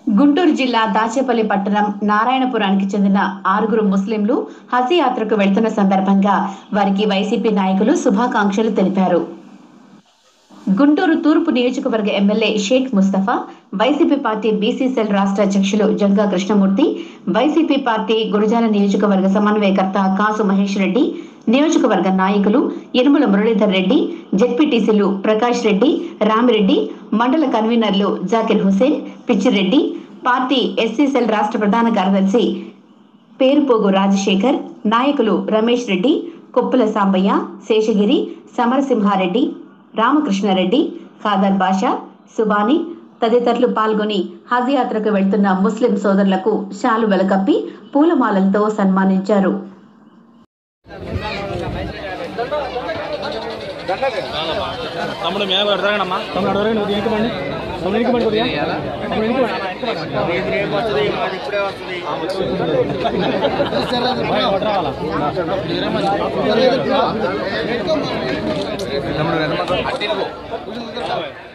గుంటూరు జిల్లా దాచేపల్లి పట్టణం నారాయణపురానికి చెందిన ఆరుగురు ముస్లింలు హజ్ యాత్రకు వెళ్తున్న సందర్భంగా వారికి వైసీపీ నాయకులు శుభాకాంక్షలు తెలిపారు గుంటూరు తూర్పు నియోజకవర్గ MLA Shaik Mustafa YCP party BC cell రాష్ట్ర అధ్యక్షులు జంగా కృష్ణమూర్తి వైసీపీ పార్టీ గురజాల నియోజకవర్గ సమన్వయకర్త కాసు మహేష్ రెడ్డి నియోజకవర్గ నాయకులు యనుమల మురళీధర్ రెడ్డి జెడ్పీటీసీలు ప్రకాష్ రెడ్డి రామిరెడ్డి మండల కన్వీనర్లు Zakir Hussain Pichireddy party SC cell రాష్ట్ర ప్రధాన కార్యదర్శి పేరుపోగు రాజశేఖర్ నాయకులు రమేష్ రెడ్డి కొప్పుల సాంబయ్య శేషగిరి సమరసింహారెడ్డి రామకృష్ణారెడ్డి ఖాదర్ బాషా సుబాని తదితరులు పాల్గొని హజ్ యాత్రకు వెళ్తున్న ముస్లిం సోదరులకు షాలు వెలకప్పి పూలమాలలతో సన్మానించారు తమ్ముడు మేము ఎడతాగనమ్మా తమ్ముడు అడవరే నువ్వు దీనికి పండి తమ్ముడు ఇంటికి పండి కొద్దిగా తమ్ముడు ఇంటికి పండి రావాలా